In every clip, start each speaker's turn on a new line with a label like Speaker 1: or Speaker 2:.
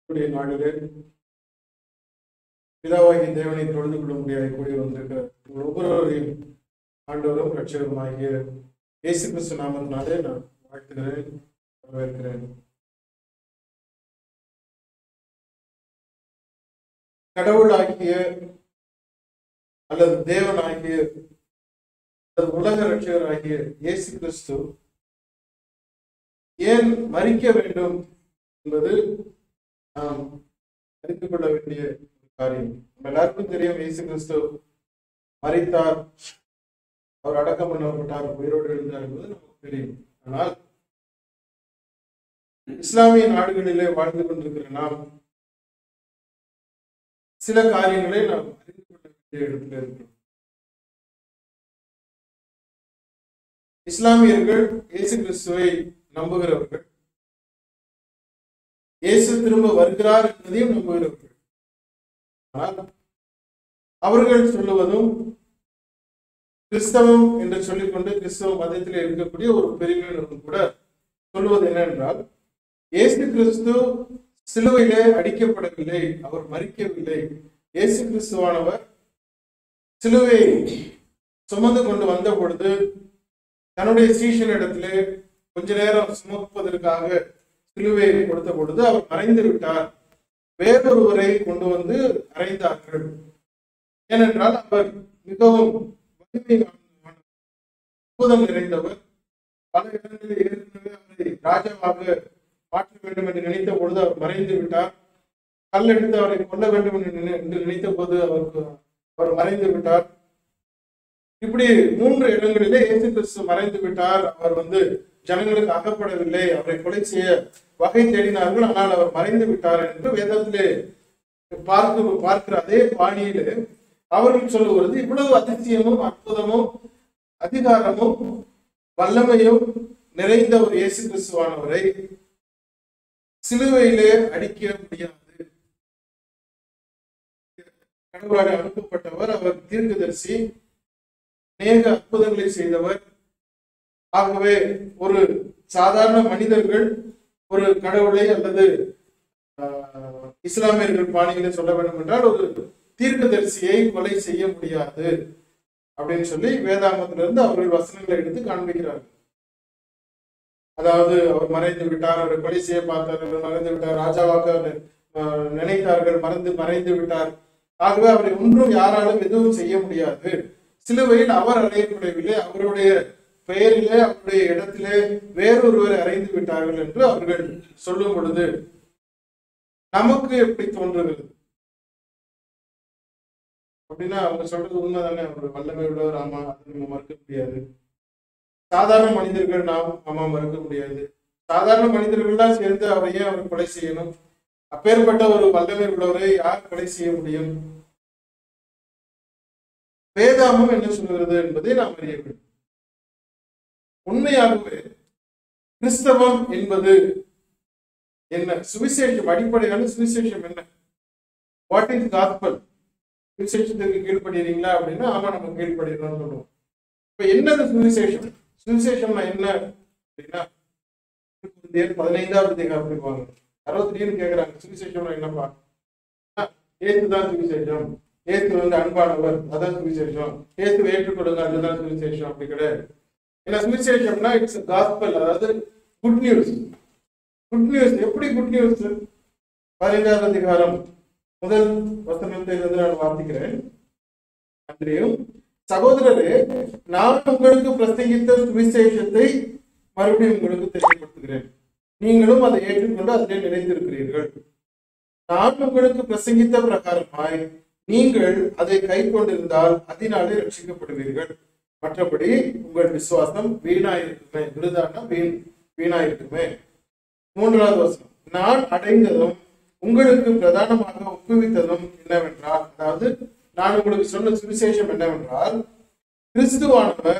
Speaker 1: கூடிய நாளிலே பிதாவாகிய தேவனை தொழுது கொள்ள முடியாத கூடி வந்திருக்கிற உங்கள் ஒவ்வொருவரையும் ஆண்டவரும் ரட்சகருமாகிய இயேசு கிறிஸ்து நாமத்தினாலே நான் வாழ்த்துகிறேன் வரவேற்கிறேன் கடவுளாகிய அல்லது தேவனாகிய அல்லது உலக ரட்சகராகிய இயேசு கிறிஸ்து ஏன் மறிக்க வேண்டும் என்பது நாம் அறிந்து கொள்ள வேண்டிய ஒரு காரியம் நம்ம எல்லாருக்கும் தெரியும் இயேசு கிறிஸ்து மறித்தார் அவர் அடக்கம் பண்ணப்பட்டார் உயிரோடு எழுந்தார் என்பது நமக்கு தெரியும் ஆனால் இஸ்லாமிய நாடுகளிலே வாழ்ந்து கொண்டிருக்கிற நாம் சில காரியங்களை நாம் அறிந்து கொள்ள வேண்டிய இடத்துல இருக்கிறோம் இஸ்லாமியர்கள் இயேசு கிறிஸ்துவை நம்புகிறவர்கள் இயேசு திரும்ப வருகிறார் என்பதையும் நம்புகிறவர்கள் ஆனால் அவர்கள் சொல்லுவதும் கிறிஸ்தவம் என்று சொல்லிக்கொண்டு கிறிஸ்தவ மதத்தில் இருக்கக்கூடிய ஒரு பிரிவினரும் கூட சொல்லுவது என்னவென்றால் இயேசு கிறிஸ்து சிலுவையிலே அடிக்கப்படவில்லை அவர் மறிக்கவில்லை இயேசு கிறிஸ்துவானவர் சிலுவை சுமந்து கொண்டு வந்த பொழுது தன்னுடைய சீஷனிடத்திலே கொஞ்ச நேரம் சுமப்பதற்காக சிலுவையை கொடுத்த பொழுது அவர் மறைந்து விட்டார் வேறொருவரை கொண்டு வந்து அறைந்தார்கள் ஏனென்றால் அவர் மிகவும் வலிமை அற்புதம் நிறைந்தவர் பல இடங்களில் ஏற்கனவே அவரை ராஜாவாக மாற்ற வேண்டும் என்று நினைத்த பொழுது அவர் மறைந்து விட்டார் கல் எடுத்து அவரை கொல்ல வேண்டும் என்று நினை- என்று நினைத்த போது அவருக்கு அவர் மறைந்து விட்டார் இப்படி மூன்று இடங்களிலே இயேசு கிறிஸ்து மறைந்து விட்டார் அவர் வந்து ஜனங்களுக்கு அகப்படவில்லை அவரை கொலை செய்ய வகை தேடினார்கள் ஆனால் அவர் மறைந்து விட்டார் என்று வேதத்திலே பார்க்க பார்க்கிற அதே பாணியிலே அவர்கள் சொல்லுவது இவ்வளவு அதிசயமும் அற்புதமும் அதிகாரமும் வல்லமையும் நிறைந்த ஒரு இயேசு கிறிஸ்துவானவரை சிலுவையிலே அடிக்க முடியாது கடவுளால் அனுப்பப்பட்டவர் அவர் தீர்க்கதரிசி அநேக அற்புதங்களை செய்தவர் ஆகவே ஒரு சாதாரண மனிதர்கள் ஒரு கடவுளை அல்லது ஆஹ், இஸ்லாமியர்கள் பாணியில சொல்ல வேண்டும் என்றால் ஒரு தீர்க்கதரிசியை கொலை செய்ய முடியாது அப்படின்னு சொல்லி வேதாகமத்திலிருந்து அவர்கள் வசனங்களை எடுத்து காண்பிக்கிறார்கள் அதாவது அவர் மறைந்து விட்டார் அவரை கொலை செய்ய பார்த்தார்கள் மறைந்து விட்டார் ராஜாவாக ஆஹ், நினைத்தார்கள் மறந்து மறைந்து விட்டார் ஆகவே அவரை ஒன்றும் யாராலும் எதுவும் செய்ய முடியாது சிலுவையில் அவர் அறையப்படவில்லை அவருடைய பெயரிலே அவருடைய இடத்திலே வேறொருவரை அறைந்து விட்டார்கள் என்று அவர்கள் சொல்லும் பொழுது நமக்கு எப்படி தோன்றுகிறது அப்படின்னா அவங்க சொல்றது உண்மைதானே அவர் வல்லமை உள்ளவர் ஆமா அது நம்ம மறுக்க முடியாது சாதாரண மனிதர்கள் நாம் ஆமா மறுக்க முடியாது சாதாரண மனிதர்கள்லாம் சேர்ந்து அவரை ஏன் அவர் கொலை செய்யணும் அப்பேற்பட்ட ஒரு வல்லமை உள்ளவரை யார் கொலை செய்ய முடியும் வேதாமம் என்ன சொல்கிறது என்பதை நாம் அறிய வேண்டும் உண்மையாகவே கிறிஸ்தவம் என்பது என்ன சுவிசேஷம் அடிப்படையான சுவிசேஷம் என்ன வாட் இஸ் காஸ்பல் சுவிசேஷத்துக்கு கீழ்ப்படுறீங்களா அப்படின்னா ஆமா நம்ம கீழ்ப்படுகிறோம்னு சொல்லுவோம் இப்ப என்னது சுவிசேஷம் சுவிசேஷம்னா என்ன அப்படின்னா திருக்குறள் பதினைந்தாவது அதிகாரத்துக்கு வாங்க அறுபத்தி கேக்குறாங்க சுவிசேஷம்னா என்னப்பா ஏசு தான் சுவிசேஷம் ஏசு வந்து அன்பானவர் அதான் சுவிசேஷம் ஏசுவை ஏற்றுக்கொள்ளுங்க அதுதான் சுவிசேஷம் அப்படி கிடையாது ஏன்னா சுவிசேஷம்னா இட்ஸ் காஸ்பல் அதாவது குட் நியூஸ் குட் நியூஸ் எப்படி குட் நியூஸ் பதினைந்தாவது அதிகாரம் முதல் வசனத்தை வந்து நான் வாசிக்கிறேன் அன்றையும் சகோதரரே நான் உங்களுக்கு பிரசங்கித்த சுவிசேஷத்தை மறுபடியும் உங்களுக்கு தெரியப்படுத்துகிறேன் நீங்களும் அதை ஏற்றுக்கொண்டு அதிலே நினைத்திருக்கிறீர்கள் நான் உங்களுக்கு பிரசங்கித்த பிரகாரமாய் நீங்கள் அதை கை கொண்டிருந்தால் அதனாலே ரட்சிக்கப்படுவீர்கள் மற்றபடி உங்கள் விசுவாசம் வீணாயிருக்குமே விருதான வீண் வீணாயிருக்குமே மூன்றாவது வசனம் நான் அடைந்ததும் உங்களுக்கு பிரதானமாக ஒப்புவித்ததும் என்னவென்றால் அதாவது நான் உங்களுக்கு சொன்ன சுவிசேஷம் என்னவென்றால் கிறிஸ்துவானவர்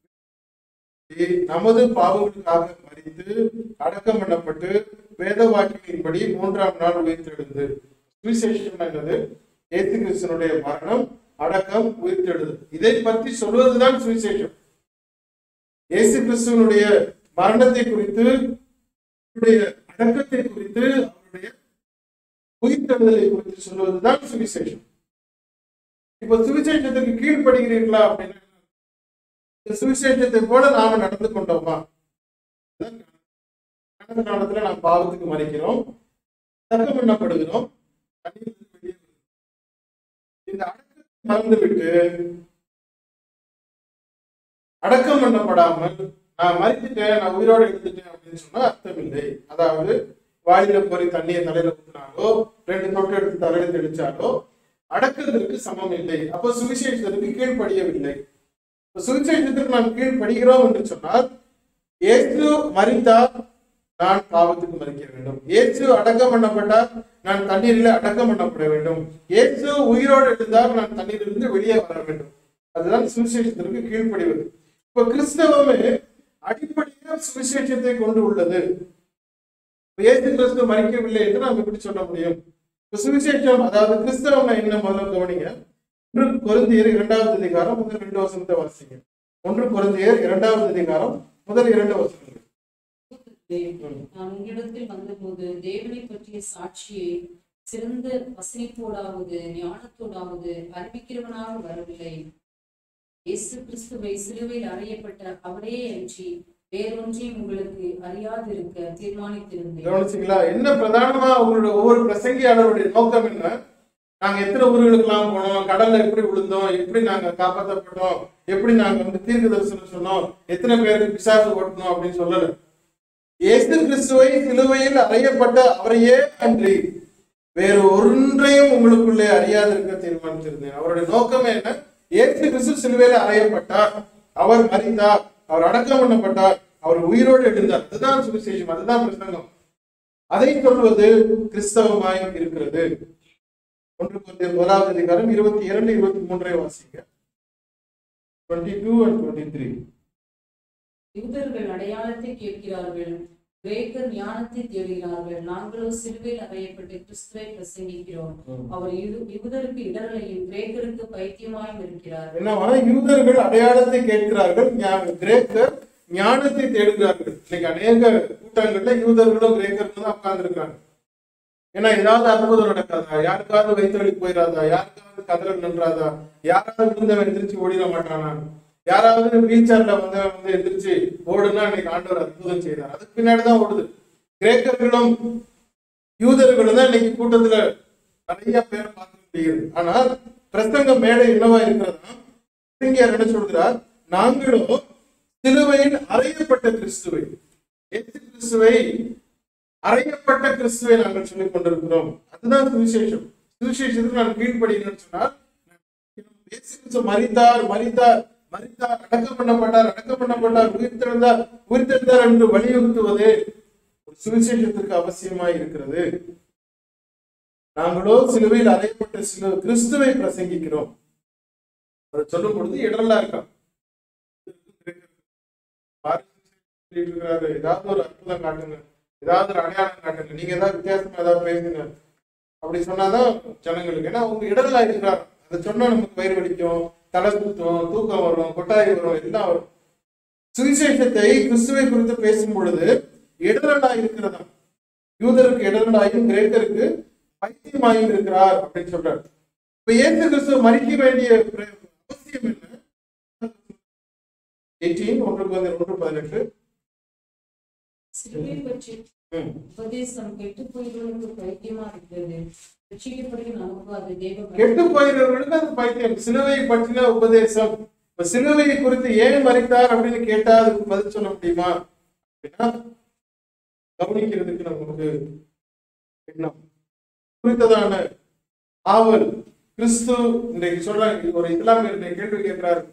Speaker 1: நமது பாவங்களுக்காக மறித்து அடக்கம் பண்ணப்பட்டு வேத வாக்கியங்களின்படி மூன்றாம் நாள் உயிர்த்தெழுந்து சுவிசேஷம் என்னது ஏசு கிறிஸ்தனுடைய மரணம் அடக்கம் உயிர்த்தெழுது இதை பற்றி சொல்வதுதான் சுவிசேஷம் இயேசு கிறிஸ்துவனுடைய மரணத்தை குறித்து அவருடைய அடக்கத்தை குறித்து அவருடைய உயிர்த்தெழுதலை குறித்து சொல்வதுதான் சுவிசேஷம் இப்ப சுவிசேஷத்துக்கு கீழ்ப்படுகிறீர்களா அப்படின்னா இந்த சுவிசேஷத்தை போல நாம நடந்து கொண்டோமா கடந்த காலத்துல நாம் பாவத்துக்கு மறைக்கிறோம் தக்கம் பண்ணப்படுகிறோம் தண்ணீரிலிருந்து வெளியே வருகிறோம். இந்த அடக்கத்தை மறந்துவிட்டு அடக்கம் பண்ணப்படாமல் நான் மறித்துட்டேன் நான் உயிரோடு எழுந்துட்டேன் அப்படின்னு சொன்னா அர்த்தம் இல்லை அதாவது வாயில போய் தண்ணியை தலையில ஊத்தினாலோ ரெண்டு தொட்டு எடுத்து தலையில தெளிச்சாலோ அடக்கத்திற்கு சமம் இல்லை அப்போ சுவிசேஷத்திற்கு கீழ்ப்படியவில்லை இப்ப சுவிசேஷத்திற்கு நாம் கீழ்ப்படுகிறோம் என்று சொன்னால் இயேசு மறித்தால் நான் பாவத்துக்கு மறிக்க வேண்டும் இயேசு அடக்கம் பண்ணப்பட்டால் நான் தண்ணீரில் அடக்கம் பண்ணப்பட வேண்டும் இயேசு உயிரோடு எழுந்தால் நான் தண்ணீரிலிருந்து வெளியே வர வேண்டும் அதுதான் சுவிசேஷத்திற்கு கீழ்ப்படிவது இப்ப கிறிஸ்தவமே அடிப்படையாக சுவிசேஷத்தை கொண்டு உள்ளது இப்ப இயேசு கிறிஸ்து மறிக்கவில்லை என்று நாம் எப்படி சொல்ல முடியும் இப்ப சுவிசேஷம் அதாவது கிறிஸ்தவம் என்ன முதல்ல கவனிங்க ஒன்று கொரிந்தியர் இரண்டாவது அதிகாரம் முதல் இரண்டு வசனத்தை வாசிங்க ஒன்று கொரிந்தியர் இரண்டாவது அதிகாரம் முதல் இரண்டு வசனங்கள்
Speaker 2: நான் உங்களிடத்தில் வந்தபோது தேவனை பற்றிய சாட்சியை சிறந்த வசனிப்போடாவது ஞானத்தோடாவது அறிவிக்கிறவனாக வரவில்லை இயேசு கிறிஸ்துவை சிலுவையில் அறையப்பட்ட அவரே அன்றி வேறொன்றையும் உங்களுக்கு அறியாதிருக்க தீர்மானித்திருந்தேன்
Speaker 1: கவனிச்சிங்களா என்ன பிரதானமா அவங்களுடைய ஒவ்வொரு பிரசங்கியாளருடைய நோக்கம் என்ன நாங்க எத்தனை ஊர்களுக்கெல்லாம் போனோம் கடல்ல எப்படி விழுந்தோம் எப்படி நாங்க காப்பாற்றப்பட்டோம் எப்படி நாங்க வந்து தீர்க்க தரிசனம் சொன்னோம் எத்தனை பேருக்கு பிசாசு ஓட்டணும் அப்படின்னு சொல்லல இயேசு கிறிஸ்துவை சிலுவையில் அறையப்பட்ட அவரையே அன்றி வேறு ஒன்றையும் உங்களுக்குள்ளே அறியாதிருக்க தீர்மானித்திருந்தேன் அவருடைய நோக்கம் என்ன இயேசு கிறிஸ்து சிலுவையில் அறையப்பட்டார் அவர் மறித்தார் அவர் அடக்கம் பண்ணப்பட்டார் அவர் உயிரோடு எழுந்தார் அதுதான் சுவிசேஷம் அதுதான் பிரசங்கம் அதை சொல்வது கிறிஸ்தவமாய் இருக்கிறது ஒன்று கொஞ்சம் முதலாவது அதிகாரம் இருபத்தி இரண்டு இருபத்தி மூன்றை வாசிங்க twenty two and twenty three
Speaker 2: யூதர்கள் அடையாளத்தை கேட்கிறார்கள் கிரேக்கர் ஞானத்தை தேடுகிறார்கள் நாங்களோ சிலுவையில் அறையப்பட்டு கிறிஸ்துவை பிரசங்கிக்கிறோம் அவர் யூ- யூதருக்கு இடரலையும் கிரேக்கருக்கு பைத்தியமாயும் இருக்கிறார்
Speaker 1: என்னவா யூதர்கள் அடையாளத்தை கேட்கிறார்கள் ஞா- கிரேக்கர் ஞானத்தை தேடுகிறார்கள் இன்னைக்கு அநேக கூட்டங்கள்ல யூதர்களும் கிரேக்கர்களும் தான் உட்கார்ந்து இருக்காங்க ஏன்னா ஏதாவது அற்புதம் நடக்காதா யாருக்காவது வயிற்றுவலி போயிடாதா யாருக்காவது கதறல் நின்றாதா யாராவது விழுந்தவன் எந்திரிச்சு ஓடிட மாட்டானா யாராவது வீல் சேர்ல வந்து வந்து எந்திரிச்சு ஓடுனா இன்னைக்கு ஆண்டவர் அற்புதம் செய்தார் அதுக்கு பின்னாடி தான் ஓடுது கிரேக்கர்களும் யூதர்களும் தான் இன்னைக்கு கூட்டத்துல நிறைய பேரை பார்க்க முடியுது ஆனால் பிரசங்க மேடை என்னவா இருக்கிறதா பிரசங்கியார் என்ன சொல்கிறார் நாங்களோ சிலுவையில் அறையப்பட்ட கிறிஸ்துவை இயேசு கிறிஸ்துவை அறையப்பட்ட கிறிஸ்துவை நாங்கள் சொல்லிக் கொண்டிருக்கிறோம் அதுதான் சுவிசேஷம் சுவிசேஷத்துக்கு நான் கீழ்ப்படுகிறேன்னு சொன்னால் இயேசு கிறிஸ்து மரித்தார் மரித்தார் மரித்தார் அடக்கம் பண்ணப்பட்டார் அடக்கம் பண்ணப்பட்டார் உயிர்த்தெழுந்தார் உயிர்த்தெழுந்தார் என்று வலியுறுத்துவதே ஒரு சுவிசேஷத்திற்கு அவசியமாய் இருக்கிறது நாங்களோ சிலுவையில் அறையப்பட்ட சிலு கிறிஸ்துவை பிரசங்கிக்கிறோம் அதை சொல்லும் பொழுது இடரலா இருக்கான் சொல்லிட்டு இருக்கிறாரு ஏதாவது ஒரு அற்புதம் காட்டுங்க ஏதாவது ஒரு அடையாளம் காட்டுங்க நீங்க ஏதாவது வித்தியாசமா ஏதாவது பேசுங்க அப்படி சொன்னாதான் ஜனங்களுக்கு ஏன்னா அவங்க இடரலா இருக்கிறார் அதை சொன்னா நமக்கு வயிறு வலிக்கும் தலை சுத்தம் தூக்கம் வரும் கொட்டாய் வரும் எல்லாம் வரும் சுவிசேஷத்தை கிறிஸ்துவை குறித்து பேசும் பொழுது இடரலா இருக்கிறதா யூதருக்கு இடரலாயும் கிரேக்கருக்கு பைத்தியமாயும் இருக்கிறார் அப்படின்னு சொல்றாரு இப்ப இயேசு கிறிஸ்து மறிக்க வேண்டிய பிர- அவசியம் என்ன எயிட்டீன் ஒன்றுக்கு வந்து ஒன்று பதினெட்டு
Speaker 2: சிலுவை பற்றி
Speaker 1: ம்.
Speaker 2: உபதேசம் கெட்டு போய்களுக்கு பைத்தியமா இருக்கிறது ரட்சிக்கப்படுகிற நமக்கு அது தேவ
Speaker 1: கெட்டு போயிருவர்களுக்கு அது பைத்தியம் சிலுவை பற்றின உபதேசம் இப்ப சிலுவையை குறித்து ஏன் மறித்தார் அப்படின்னு கேட்டா அதுக்கு பதில் சொல்ல முடியுமா அப்படின்னா கவனிக்கிறதுக்கு நமக்கு எண்ணம் குறித்ததான ஆவல் கிறிஸ்து இன்றைக்கு சொல்றாங்க ஒரு இஸ்லாமியர் இன்றைக்கு கேள்வி கேட்கிறாரு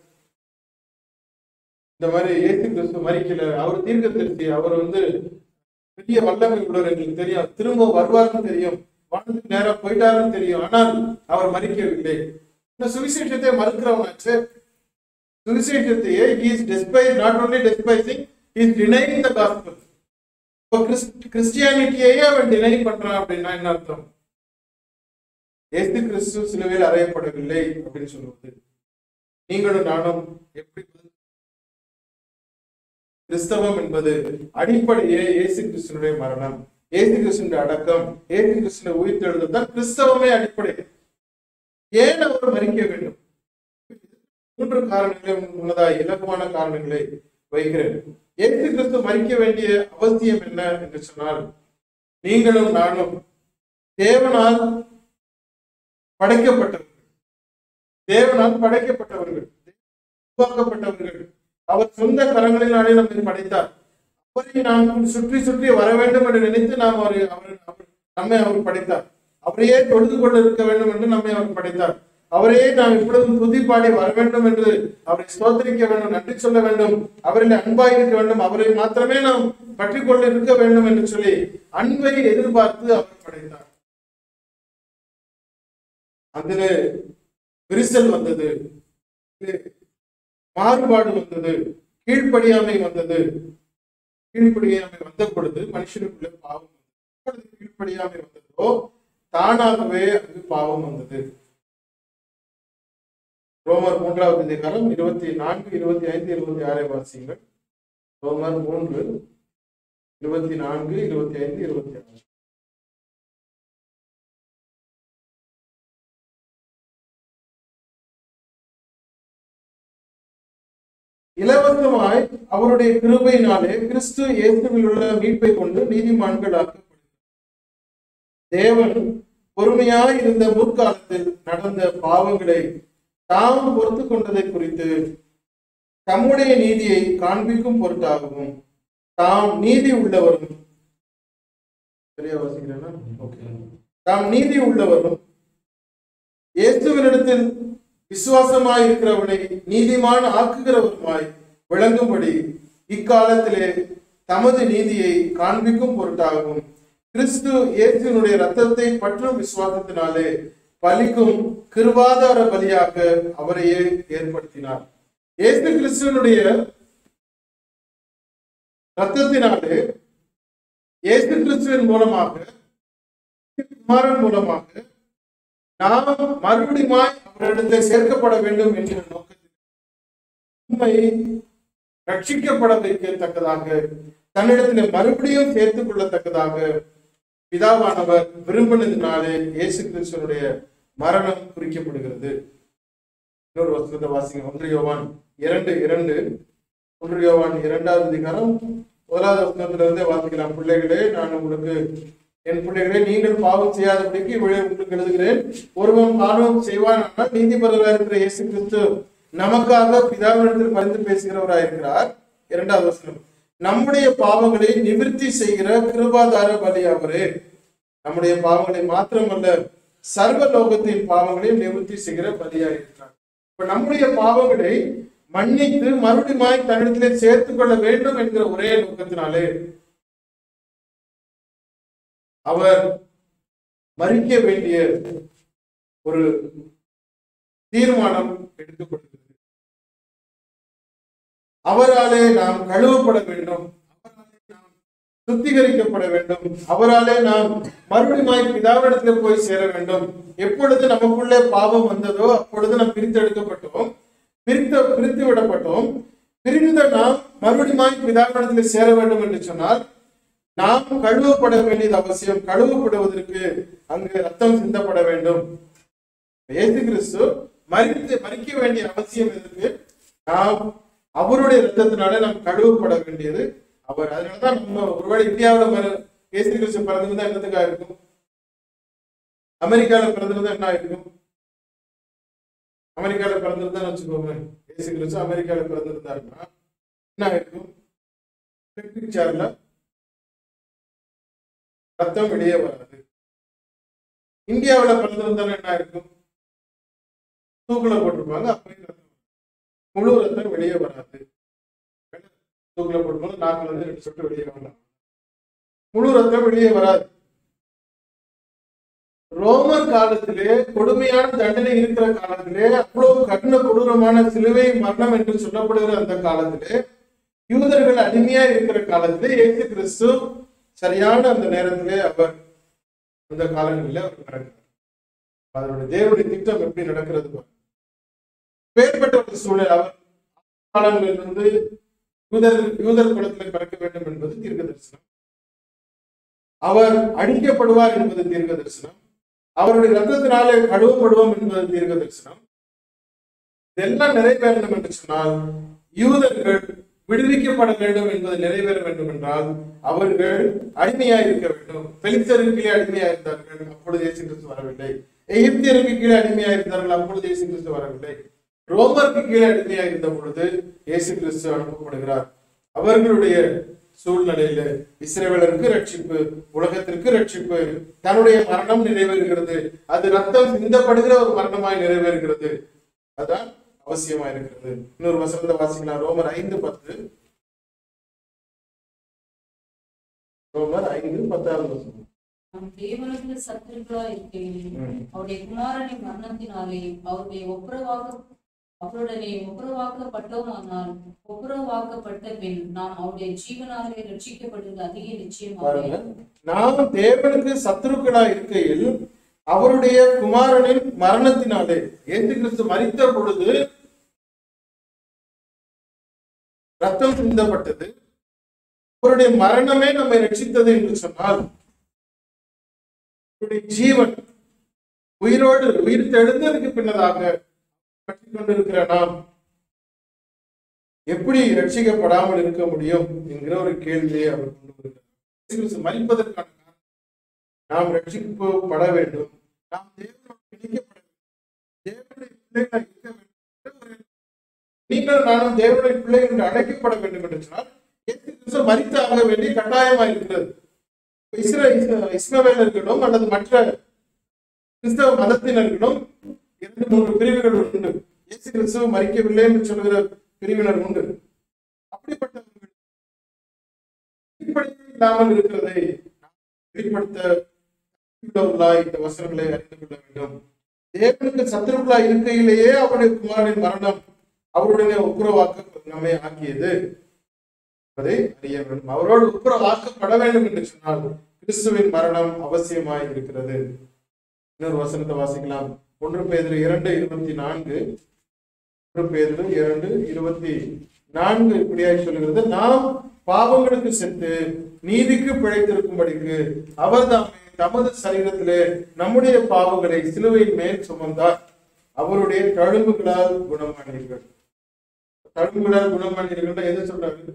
Speaker 1: இந்த மாதிரி இயேசு கிறிஸ்து மறிக்கல அவர் தீர்க்க திருத்தி அவர் வந்து பெரிய வல்லமை உள்ளவர் எங்களுக்கு தெரியும் திரும்ப வருவார்னு தெரியும் வானத்துக்கு நேரா போயிட்டாருன்னு தெரியும் ஆனால் அவர் மறிக்கவில்லை இந்த சுவிசேஷத்தை மறுக்கிறவனாச்சு சுவிசேஷத்தையே he is despise not only despising he is denying the gospel இப்போ கிறிஸ்டியானிட்டியையே அவன் டினை பண்றான் அப்படின்னா என்ன அர்த்தம் இயேசு கிறிஸ்து சிலுவையில் அறையப்படவில்லை அப்படின்னு சொல்லுவது நீங்களும் நானும் எப்படி கிறிஸ்தவம் என்பது அடிப்படையே இயேசு கிறிஸ்துனுடைய மரணம் ஏசு கிறிஸ்துடைய அடக்கம் ஏசு கிறிஸ்துடைய உயிர்த்தெழுதல் தான் கிறிஸ்தவமே அடிப்படை ஏன் அவர் மறிக்க வேண்டும் மூன்று காரணங்களை முன்னதாக இலகுவான காரணங்களை வைக்கிறேன் ஏசு கிறிஸ்து மறிக்க வேண்டிய அவசியம் என்ன என்று சொன்னால் நீங்களும் நானும் தேவனால் படைக்கப்பட்டவர்கள் தேவனால் படைக்கப்பட்டவர்கள் உருவாக்கப்பட்டவர்கள் அவர் சொந்த கரங்களினாலே நம்மை படைத்தார் அவரை நாம் சுற்றி சுற்றி வர வேண்டும் என்று நினைத்து நாம் அவரை அவர் அவர்- நம்மை அவர் படைத்தார் அவரையே தொழுது கொண்டு இருக்க வேண்டும் என்று நம்மை அவர் படைத்தார் அவரையே நாம் இப்பொழுதும் துதிப்பாடி வர வேண்டும் என்று அவரை ஸ்தோத்திரிக்க வேண்டும் நன்றி சொல்ல வேண்டும் அவரில் அன்பாய் இருக்க வேண்டும் அவரை மாத்திரமே நாம் பற்றி கொண்டு இருக்க வேண்டும் என்று சொல்லி அன்பை எதிர்பார்த்து அவர் படைத்தார் அதிலே விரிசல் வந்தது அதிலே மாறுபாடு வந்தது கீழ்ப்படியாமை வந்தது கீழ்ப்படியாமை வந்த பொழுது மனுஷனுக்குள்ள பாவம் வந்தது எப்பொழுது கீழ்ப்படியாமை வந்ததோ தானாகவே அங்கு பாவம் வந்தது ரோமர் மூன்றாவது அதிகாரம் இருபத்தி நான்கு இருபத்தி ஐந்து இருபத்தி ஆறை வாசியுங்கள் ரோமர் மூன்று இருபத்தி நான்கு இருபத்தி ஐந்து இருபத்தி ஆறு இலவசமாய் அவருடைய கிருபையினாலே கிறிஸ்து இயேசுவில் உள்ள மீட்பை கொண்டு நீதிமான்களாக்கப்படுகிறார் தேவன் பொறுமையாய் இருந்த முற்காலத்தில் நடந்த பாவங்களை தாம் பொறுத்து கொண்டதை குறித்து தம்முடைய நீதியை காண்பிக்கும் பொருட்டாகவும் தாம் நீதி உள்ளவரும் சரியா வாசிக்கிறேன்னா ஓகே தாம் நீதி உள்ளவரும் இயேசுவினிடத்தில் விசுவாசமாய் இருக்கிறவனை நீதிமான் ஆக்குகிறவருமாய் விளங்கும்படி இக்காலத்திலே தமது நீதியை காண்பிக்கும் பொருட்டாகவும் கிறிஸ்து இயேசுனுடைய ரத்தத்தை பற்றும் விசுவாசத்தினாலே பலிக்கும் கிருபாதார பலியாக அவரையே ஏற்படுத்தினார் இயேசு கிறிஸ்துவனுடைய ரத்தத்தினாலே இயேசு கிறிஸ்துவின் மூலமாக குமாரன் மூலமாக நாம் மறுபடியுமாய் அவரிடத்தில் சேர்க்கப்பட வேண்டும் என்ற நோக்கத்தில் உண்மை ரட்சிக்கப்பட வைக்கத்தக்கதாக தன்னிடத்தில் மறுபடியும் சேர்த்துக் கொள்ளத்தக்கதாக பிதாவானவர் விரும்பினதினாலே இயேசு கிறிஸ்துவனுடைய மரணம் குறிக்கப்படுகிறது இன்னொரு வசனத்தை வாசிங்க ஒன்று யோவான் இரண்டு இரண்டு ஒன்று யோவான் இரண்டாவது அதிகாரம் முதலாவது வசனத்திலிருந்தே வாசிக்கலாம் பிள்ளைகளே நான் உங்களுக்கு என் பிள்ளைகளே நீங்கள் பாவம் செய்யாதபடிக்கு இவளை உங்களுக்கு எழுதுகிறேன் ஒருவன் பாவம் செய்வான் ஆனால் நீதிபதிகளாக இருக்கிற இயேசு கிறிஸ்து நமக்காக பிதாவினிடத்தில் பரிந்து பேசுகிறவராய் இருக்கிறார் இரண்டாவது வசனம் நம்முடைய பாவங்களை நிவிர்த்தி செய்கிற கிருபாதார பலி அவரே நம்முடைய பாவங்களை மாத்திரமல்ல சர்வ லோகத்தின் பாவங்களை நிவர்த்தி செய்கிற பலியா இருக்கிறார் இப்ப நம்முடைய பாவங்களை மன்னித்து மறுபடியும் தன்னிடத்திலே சேர்த்துக் கொள்ள வேண்டும் என்கிற ஒரே நோக்கத்தினாலே அவர் மறிக்க வேண்டிய ஒரு தீர்மானம் எடுக்கப்படுகிறது அவராலே நாம் கழுவப்பட வேண்டும் அவராலே நாம் சுத்திகரிக்கப்பட வேண்டும் அவராலே நாம் மறுபடியும் பிதாவிடத்தில் போய் சேர வேண்டும் எப்பொழுது நமக்குள்ளே பாவம் வந்ததோ அப்பொழுது நாம் பிரித்தெடுக்கப்பட்டோம் பிரித்த பிரித்து விடப்பட்டோம் பிரிந்த நாம் மறுபடியும் பிதாவிடத்தில் சேர வேண்டும் என்று சொன்னால் நாம் கழுவப்பட வேண்டியது அவசியம் கழுவப்படுவதற்கு அங்கு ரத்தம் சிந்தப்பட வேண்டும் இயேசு கிறிஸ்து மறித்து மறிக்க வேண்டிய அவசியம் எதற்கு நாம் அவருடைய ரத்தத்தினால நாம் கழுவப்பட வேண்டியது அவர் அதனாலதான் நம்ம ஒருவேளை இந்தியாவில் மறு இயேசு கிறிஸ்து பிறந்திருந்தா என்னத்துக்காக இருக்கும் அமெரிக்கால பிறந்திருந்தா என்ன இருக்கும் அமெரிக்கால பிறந்திருந்தா வச்சுக்கோங்க இயேசு கிறிஸ்து அமெரிக்கால பிறந்திருந்தாருன்னா என்ன இருக்கும் எலக்ட்ரிக் சேர்ல ரத்தம் வெளியே வராது இந்தியாவுல பிறந்திருந்தாலும் என்ன இருக்கும் தூக்குல போட்டிருப்பாங்க அப்பயும் ரத்தம் வரும். முழு ரத்தம் வெளியே வராது தூக்குல போடும்போது நாக்குல இருந்து ரெண்டு சொட்டு வெளியே வரலாம் முழு ரத்தம் வெளியே வராது ரோமர் காலத்திலே கொடுமையான தண்டனை இருக்கிற காலத்திலே அவ்வளவு கடின கொடூரமான சிலுவை மரணம் என்று சொல்லப்படுகிற அந்த காலத்திலே யூதர்கள் அடிமையா இருக்கிற காலத்திலே இயேசு கிறிஸ்து சரியான அந்த நேரத்திலே அவர் அந்த காலங்களிலே அவர் பிறந்தார் அதனுடைய தேவனுடைய திட்டம் எப்படி நடக்கிறது பாருங்க. வேறுபட்ட ஒரு சூழல் அவர் காலங்களிலிருந்து யூதர் யூதர் குலத்தில் பிறக்க வேண்டும் என்பது தீர்க்க தரிசனம் அவர் அடிக்கப்படுவார் என்பது தீர்க்க தரிசனம் அவருடைய ரத்தத்தினாலே கழுவப்படுவோம் என்பது தீர்க்க தரிசனம் இதெல்லாம் நிறைவேறணும் என்று சொன்னால் யூதர்கள் விடுவிக்கப்பட வேண்டும் என்பது நிறைவேற வேண்டும் என்றால் அவர்கள் அடிமையாய் இருக்க வேண்டும் பெலிஸ்தருக்கு கீழே அடிமையாய் இருந்தார்கள் அப்பொழுது இயேசு கிறிஸ்து வரவில்லை எகிப்தியருக்கு கீழே அடிமையாய் இருந்தார்கள் அப்பொழுது இயேசு கிறிஸ்து வரவில்லை ரோமருக்கு கீழே அடிமையாய் இருந்த பொழுது இயேசு கிறிஸ்து அனுப்பப்படுகிறார் அவர்களுடைய சூழ்நிலையில இஸ்ரேலருக்கு ரட்சிப்பு உலகத்திற்கு ரட்சிப்பு தன்னுடைய மரணம் நிறைவேறுகிறது அது ரத்தம் சிந்தப்படுகிற ஒரு மரணமாய் நிறைவேறுகிறது அதான் அவசியமா இருக்கிறது இன்னொரு வசனத்தை வாசிக்கலாம் ரோமர் ஐந்து பத்து ரோமர் ஐந்து பத்தாவது வசனம்
Speaker 2: நம் தேவனுக்கு சத்துருக்களா இருக்கையில்
Speaker 1: ம்.
Speaker 2: அவருடைய குமாரனின் மரணத்தினாலே அவருடைய ஒப்புரவாக அவருடனே ஒப்புரவாக்கப்பட்டோமானால் ஒப்புரவாக்கப்பட்ட பின் நாம் அவருடைய ஜீவனாலே ரட்சிக்கப்படுவது அதிக நிச்சயமாக
Speaker 1: பாருங்க நாம் தேவனுக்கு சத்துருக்களா இருக்கையில் அவருடைய குமாரனின் மரணத்தினாலே இயேசு கிறிஸ்து மரித்த பொழுது ரத்தம் சிந்தப்பட்டது அவருடைய மரணமே நம்மை ரட்சித்தது என்று சொன்னால் அவருடைய ஜீவன் உயிரோடு உயிர் தெழுந்ததுக்கு பின்னதாக கட்டிக் கொண்டிருக்கிற நாம் எப்படி ரட்சிக்கப்படாமல் இருக்க முடியும் என்கிற ஒரு கேள்வியை அவர் கொண்டு வருகிறார் இயேசு கிறிஸ்து மரிப்பதற்கான காரணம் நாம் ரட்சிக்கப்பட வேண்டும் நாம் தேவனோடு இணைக்கப்பட வேண்டும் தேவனுடைய பிள்ளைகளாக இருக்க வேண்டும் என்ற ஒரு நீங்கள் நானும் தேவனுடைய பிள்ளை என்று அழைக்கப்பட வேண்டும் என்று சொன்னால் இயேசு கிறிஸ்து மரித்து ஆக வேண்டிய கட்டாயமாக இருக்கிறது இஸ்ரே இஸ்மவேலர்களும் அல்லது மற்ற கிறிஸ்தவ மதத்தினர்களும் இரண்டு மூன்று பிரிவுகள் உண்டு இயேசு கிறிஸ்துவ மறிக்கவில்லை என்று சொல்கிற பிரிவினர் உண்டு அப்படிப்பட்டவர்கள் வெளிப்படுத்த இல்லாமல் இருக்கிறதை நாம் வெளிப்படுத்த உள்ளவர்களாய் இந்த வசனங்களை அறிந்து கொள்ள வேண்டும் தேவனுக்கு சத்துருக்களாய் இருக்கையிலேயே அவருடைய குமாரனின் மரணம் அவருடைய ஒப்புரவாக்க நம்மை ஆக்கியது என்பதை அறிய வேண்டும் அவரோடு ஒப்புரவாக்கப்பட வேண்டும் என்று சொன்னால் கிறிஸ்துவின் மரணம் அவசியமாய் இருக்கிறது இன்னொரு வசனத்தை வாசிக்கலாம் ஒன்று பேதில் இரண்டு இருபத்தி நான்கு ஒன்று பேதில் இரண்டு இருபத்தி நான்கு இப்படியாய் சொல்லுகிறது நாம் பாவங்களுக்கு சென்று நீதிக்கு பிழைத்திருக்கும்படிக்கு அவர் தாமே தமது சரீரத்திலே நம்முடைய பாவங்களை சிலுவையின் மேல் சுமந்தார் அவருடைய தழும்புகளால் குணமானீர்கள் தழும்புகளால் குணமானீர்கள் எது சொல்றாரு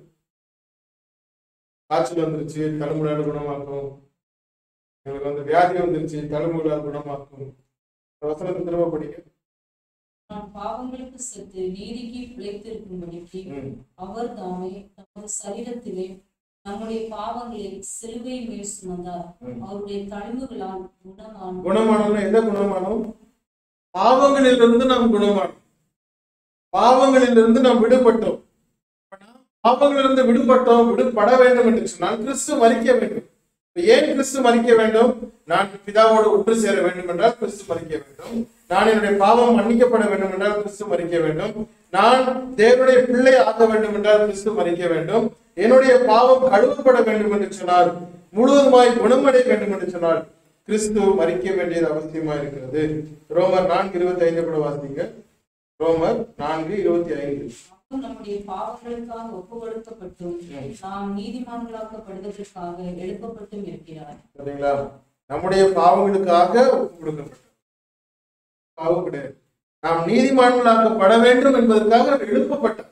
Speaker 1: காய்ச்சல் வந்துருச்சு தழும்புகளால் குணமாக்கும் எங்களுக்கு வந்து வியாதி வந்துருச்சு தழும்புகளால் குணமாக்கும் இந்த வசனத்தை திரும்ப படிங்க
Speaker 2: நாம் பாவங்களுக்கு செத்து நீதிக்கு பிழைத்திருக்கும்படிக்கு
Speaker 1: ம்.
Speaker 2: அவர் தாமே தமது சரீரத்திலே நம்முடைய பாவங்களை சிலுவை மேல் சுமந்தார்
Speaker 1: ம்.
Speaker 2: அவருடைய தழும்புகளால் குணமான
Speaker 1: குணமானோம்னா எந்த குணமானோம் பாவங்களிலிருந்து நாம் குணமானோம் பாவங்களிலிருந்து நாம் விடுபட்டோம் அப்ப நாம் பாவங்களிலிருந்து விடுபட்டோம் விடுபட வேண்டும் என்று சொன்னால் கிறிஸ்து மறிக்க வேண்டும் இப்ப ஏன் கிறிஸ்து மறிக்க வேண்டும் நான் பிதாவோடு ஒன்று சேர வேண்டும் என்றால் கிறிஸ்து மறிக்க வேண்டும் நான் என்னுடைய பாவம் மன்னிக்கப்பட வேண்டும் என்றால் கிறிஸ்து மறிக்க வேண்டும் நான் தேவனுடைய பிள்ளை ஆக வேண்டும் என்றால் கிறிஸ்து மறிக்க வேண்டும் என்னுடைய பாவம் கழுவப்பட வேண்டும் என்று சொன்னால் முழுவதுமாய் குணமடைய வேண்டும் என்று சொன்னால் கிறிஸ்து மறிக்க வேண்டியது அவசியமா இருக்கிறது ரோமர் நான்கு இருபத்தி ஐந்து கூட வாசிங்க ரோமர் நான்கு இருபத்தி ஐந்து
Speaker 2: அப்போ நம்முடைய பாவங்களுக்காக ஒப்பு கொடுக்கப்பட்டும் நாம் நீதிமான்களாக்கப்படுவதற்காக எழுப்பப்பட்டும் இருக்கிறார்
Speaker 1: சரிங்களா நம்முடைய பாவங்களுக்காக ஒப்பு கொடுக்கப்பட்டது பாவம் கிடையாது நாம் நீதிமான்களாக்கப்பட வேண்டும் என்பதற்காக அவர் எழுப்பப்பட்டார்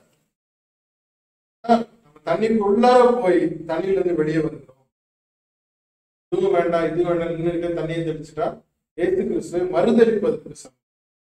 Speaker 1: நம்ம தண்ணிக்கு உள்ளார போய் தண்ணியிலிருந்து வெளியே வருகிறோம் இதுவும் வேண்டாம் இது வேண்டாம் இன்னும் இருக்க தண்ணியை தெளிச்சுட்டா ஏத்து கிறிஸ்துவை மறுதளிப்பதற்கு சமம்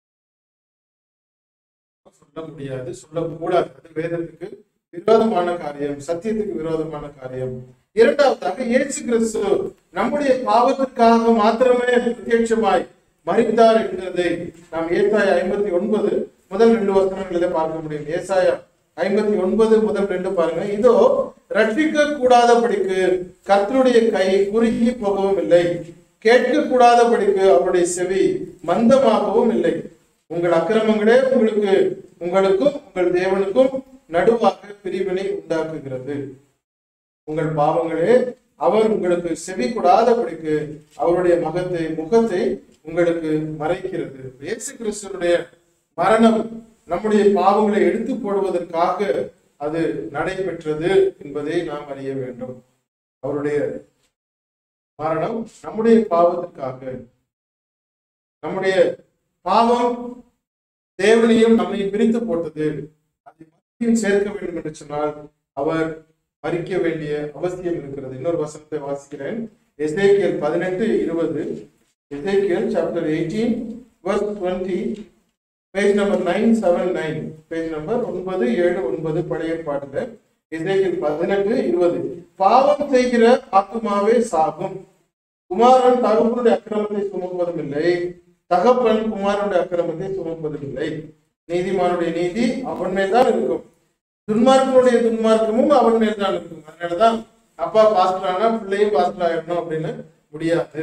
Speaker 1: சொல்ல முடியாது சொல்லக்கூடாது அது வேதத்துக்கு விரோதமான காரியம் சத்தியத்துக்கு விரோதமான காரியம் இரண்டாவதாக இயேசு கிறிஸ்து நம்முடைய பாவத்திற்காக மாத்திரமே பிரத்யட்சமாய் மறித்தார் என்கிறதை நாம் ஏசாயா ஐம்பத்தி ஒன்பது முதல் ரெண்டு வசனங்களிலே பார்க்க முடியும் ஏசாயா ஐம்பத்தி ஒன்பது முதல் ரெண்டு பாருங்க இதோ ரட்சிக்க கூடாதபடிக்கு கர்த்தருடைய கை குறுகி போகவும் இல்லை கேட்க கூடாதபடிக்கு அவருடைய செவி மந்தமாகவும் இல்லை உங்கள் அக்கிரமங்களே உங்களுக்கு உங்களுக்கும் உங்கள் தேவனுக்கும் நடுவாக பிரிவினை உண்டாக்குகிறது உங்கள் பாவங்களே அவர் உங்களுக்கு செவி கொடாதபடிக்கு அவருடைய மகத்தை முகத்தை உங்களுக்கு மறைக்கிறது இயேசு கிறிஸ்துவனுடைய மரணம் நம்முடைய பாவங்களை எடுத்து போடுவதற்காக அது நடைபெற்றது என்பதை நாம் அறிய வேண்டும் அவருடைய மரணம் நம்முடைய பாவத்திற்காக நம்முடைய பாவம் தேவனையும் நம்மை பிரித்து போட்டது அதை மத்தியில் சேர்க்க வேண்டும் என்று சொன்னால் அவர் மறிக்க வேண்டிய அவசியம் இருக்கிறது இன்னொரு வசனத்தை வாசிக்கிறேன் எசேக்கியல் பதினெட்டு இருபது எசேக்கியல் chapter eighteen verse twenty page number nine seven nine page number ஒன்பது ஏழு ஒன்பது பழைய பாட்டுல எசேக்கியல் பதினெட்டு இருபது பாவம் செய்கிற ஆத்துமாவே சாகும் குமாரன் தகப்பனுடைய அக்கிரமத்தை சுமப்பதும் இல்லை தகப்பன் குமாரனுடைய அக்கிரமத்தை சுமப்பதும் இல்லை நீதிமானுடைய நீதி அவன் மேல் தான் இருக்கும் துன்மார்க்கனுடைய துன்மார்க்கமும் அவன் மேல் தான் இருக்கும் அதனாலதான் அப்பா பாஸ்டர் ஆனா பிள்ளையும் பாஸ்டர் ஆயிடணும் அப்படின்னு முடியாது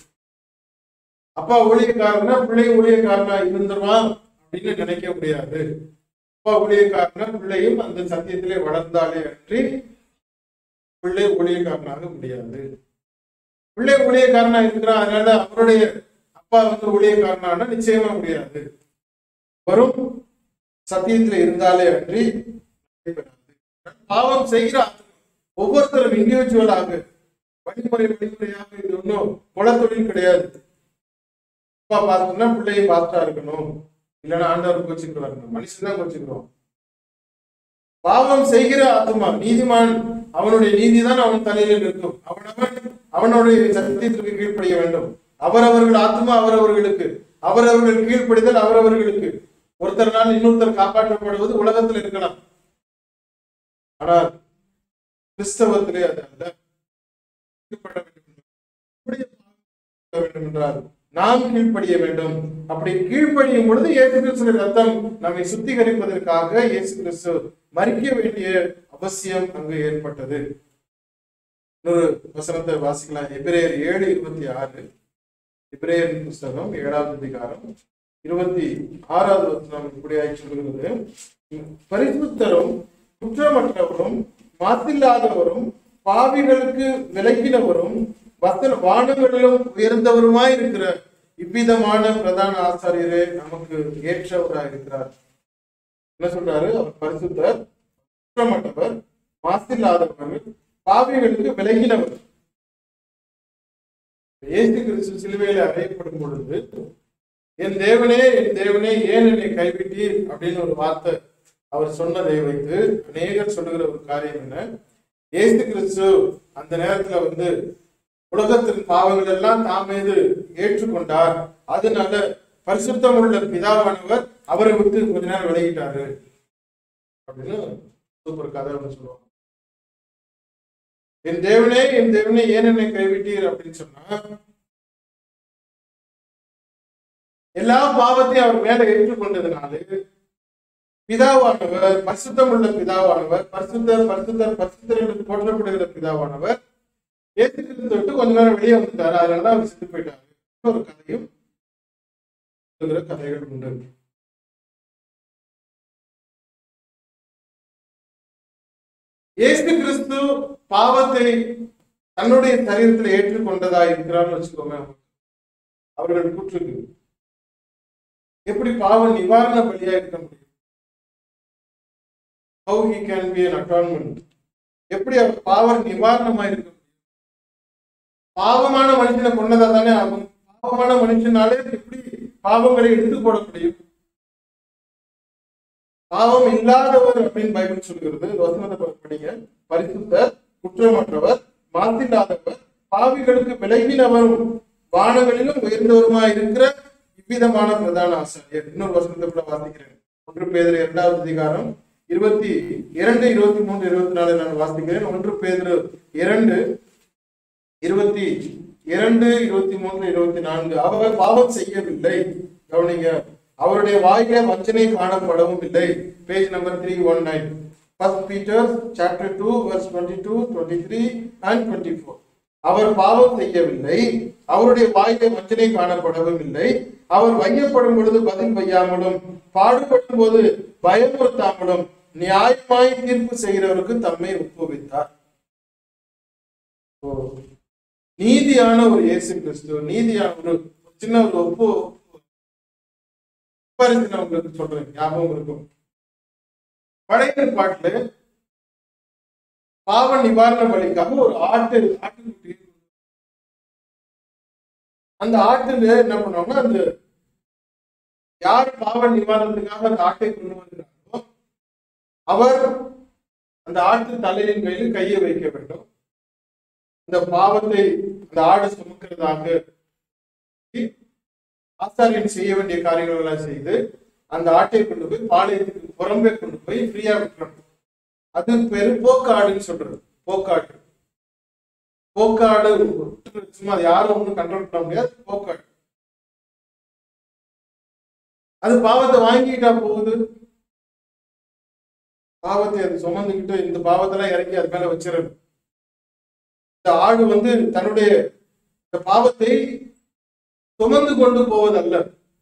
Speaker 1: அப்பா ஊழியக்காரனா பிள்ளை ஊழியக்காரனா இருந்துருவான் அப்படின்னு நினைக்க முடியாது அப்பா ஊழியக்காரனா பிள்ளையும் அந்த சத்தியத்திலே வளர்ந்தாலே அன்றி பிள்ளை ஊழியக்காரனாக முடியாது பிள்ளை ஊழியக்காரனா இருக்கிறான் அதனால அவருடைய அப்பா வந்து ஊழியக்காரனான நிச்சயமா முடியாது வரும் சத்தியத்துல இருந்தாலே அன்றி நடைபெறாது. பாவம் செய்கிற ஆத்மா ஒவ்வொருத்தரும் இண்டிவிஜுவலாக வழிமுறை வழிமுறையாக இது ஒன்றும் குலத்தொழில் கிடையாது அப்பா பார்த்தோம்னா பிள்ளையும் பாஸ்டா இருக்கணும் இல்லைன்னா ஆண்டவர் கோச்சிக்கிட்டு வரணும் மனுஷன் தான் கோச்சிக்கிறோம் பாவம் செய்கிற ஆத்மா நீதிமான் அவனுடைய நீதிதான் அவன் தலையில நிற்கும் அவனவன் அவனுடைய சத்தியத்திற்கு கீழ்ப்படிய வேண்டும் அவரவர்கள் ஆத்மா அவரவர்களுக்கு அவரவர்கள் கீழ்ப்படிதல் அவரவர்களுக்கு ஒருத்தர்னால் இன்னொருத்தர் காப்பாற்றப்படுவது உலகத்தில் இருக்கலாம் ஆனால் கிறிஸ்தவத்திலே அது அல்ல கீழ்ப்பட வேண்டும் எப்படி பாவம் வேண்டும் என்றால் நாம் கீழ்ப்படிய வேண்டும் அப்படி கீழ்ப்படியும் பொழுது இயேசு கிறிஸ்துவின் ரத்தம் நம்மை சுத்திகரிப்பதற்காக இயேசு கிறிஸ்து மறிக்க வேண்டிய அவசியம் அங்கு ஏற்பட்டது இன்னொரு வசனத்தை வாசிக்கலாம் எபிரேயர் ஏழு இருபத்தி ஆறு எபிரேயர் புஸ்தகம் ஏழாவது அதிகாரம் இருபத்தி ஆறாவது வசனம் இப்படியாய் சொல்கிறது பரிசுத்தரும் குற்றமற்றவரும் மாசில்லாதவரும் பாவிகளுக்கு விலகினவரும் வசன வானங்களிலும் உயர்ந்தவருமாய் இருக்கிற இவ்விதமான பிரதான ஆசாரியரே நமக்கு ஏற்றவராய் இருக்கிறார் என்ன சொல்றாரு அவர் பரிசுத்தர் குற்றமற்றவர் மாசில்லாதவர் பாவிகளுக்கு விலகினவர் இயேசு கிறிஸ்து சிலுவையில் அறையப்படும் பொழுது என் தேவனே என் தேவனே ஏன் என்னை கைவிட்டீர் அப்படின்னு ஒரு வார்த்தை அவர் சொன்னதை வைத்து அநேகர் சொல்லுகிற ஒரு காரியம் என்ன இயேசு கிறிஸ்து அந்த நேரத்துல வந்து உலகத்தின் பாவங்கள் எல்லாம் தாம் மீது ஏற்றுக்கொண்டார் அதனால பரிசுத்தம் உள்ள பிதாவானவர் அவரை விட்டு கொஞ்ச நேரம் விலகிட்டாரு அப்படின்னு சூப்பர் கதை ஒன்று சொல்லுவாங்க என் தேவனே என் தேவனே ஏன் என்னை கைவிட்டீர் அப்படின்னு சொன்னா எல்லா பாவத்தையும் அவர் மேல ஏற்றுக்கொண்டதுனால பிதாவானவர் பரிசுத்தம் உள்ள பிதாவானவர் பரிசுத்தர் பரிசுத்தர் பரிசுத்தர் என்று போற்றப்படுகிற பிதாவானவர் ஏசு கிறிஸ்து விட்டு கொஞ்ச நேரம் வெளியே வந்துட்டாரு அதனாலதான் அவர் செத்து போயிட்டாரு ஒரு கதையும் சொல்லுகிற கதைகள் உண்டு இயேசு கிறிஸ்து பாவத்தை தன்னுடைய சரீரத்தில் ஏற்றுக்கொண்டதா இருக்கிறான்னு வச்சுக்கோங்க அவர்கள் கூற்றுக்கு எப்படி பாவ நிவாரண பலியா இருக்க முடியும் how he can be an atonement எப்படி அவர் பாவ நிவாரணமா இருக்க முடியும் பாவமான மனுஷனை கொண்டதா தானே ஆகும் பாவமான மனுஷனாலே எப்படி பாவங்களை எடுத்து போட முடியும் பாவம் இல்லாதவர் அப்படின்னு பைபிள் சொல்கிறது வசனத்தை படிங்க பரிசுத்தர் குற்றமற்றவர் மாசில்லாதவர் பாவிகளுக்கு விலகினவரும் வானங்களிலும் உயர்ந்தவருமாய் இருக்கிற இவ்விதமான பிரதான ஆசிரியர் இன்னொரு வசனத்தை கூட வாசிக்கிறேன் ஒன்று பேதர் இரண்டாவது அதிகாரம் இருபத்தி இரண்டு இருபத்தி மூன்று இருபத்தி நாலு நான் வாசிக்கிறேன் ஒன்று பேதர் இரண்டு இருபத்தி இரண்டு இருபத்தி மூன்று இருபத்தி நான்கு அவர் பாவம் செய்யவில்லை கவனிங்க அவருடைய வாயில வஞ்சனை காணப்படவும் இல்லை page number three one nine first Peter chapter two verse twenty two twenty three and twenty four அவர் பாவம் செய்யவில்லை அவருடைய வாயில வஞ்சனை காணப்படவும் இல்லை அவர் வையப்படும் பொழுது பதில் வையாமலும் பாடுபடும் போது பயமுறுத்தாமலும் நியாயமாய் தீர்ப்பு செய்கிறவருக்கு தம்மை ஒப்புவித்தார் ஓ, நீதியான ஒரு இயேசு கிறிஸ்து நீதியான ஒரு ஒரு சின்ன ஒரு ஒப்பு ஒப்பரிசு நான் உங்களுக்கு சொல்றேன் ஞாபகம் இருக்கும் பழைய பாட்டுல பாவ நிவாரண பலிக்காக ஒரு ஆட்டு ஆட்டுக்குட்டி அந்த ஆட்டுல என்ன பண்ணுவாங்கன்னா அந்த யார் பாவ நிவாரணத்துக்காக அந்த ஆட்டை கொண்டு வருகிறாரோ அவர் அந்த ஆட்டு தலையின் மேல் கையை வைக்க வேண்டும் அந்த பாவத்தை அந்த ஆடு சுமக்கிறதாக ஆசாரியன் செய்ய வேண்டிய காரியங்கள் எல்லாம் செய்து அந்த ஆட்டை கொண்டு போய் பாளையத்துக்கு புறம்பே கொண்டு போய் ஃப்ரீயா விட்டுறணும் அது பேரு போக்காடுன்னு சொல்றது போக்காடு போக்காடு சும்மா அது யாரும் ஒன்றும் கண்ட்ரோல் பண்ண முடியாது போக்காடு அது பாவத்தை வாங்கிட்டா போகுது பாவத்தை அது சுமந்துக்கிட்டு இந்த பாவத்தெல்லாம் இறக்கி அது மேல வச்சிடணும் இந்த ஆடு வந்து தன்னுடைய இந்த பாவத்தை சுமந்து கொண்டு போவதல்ல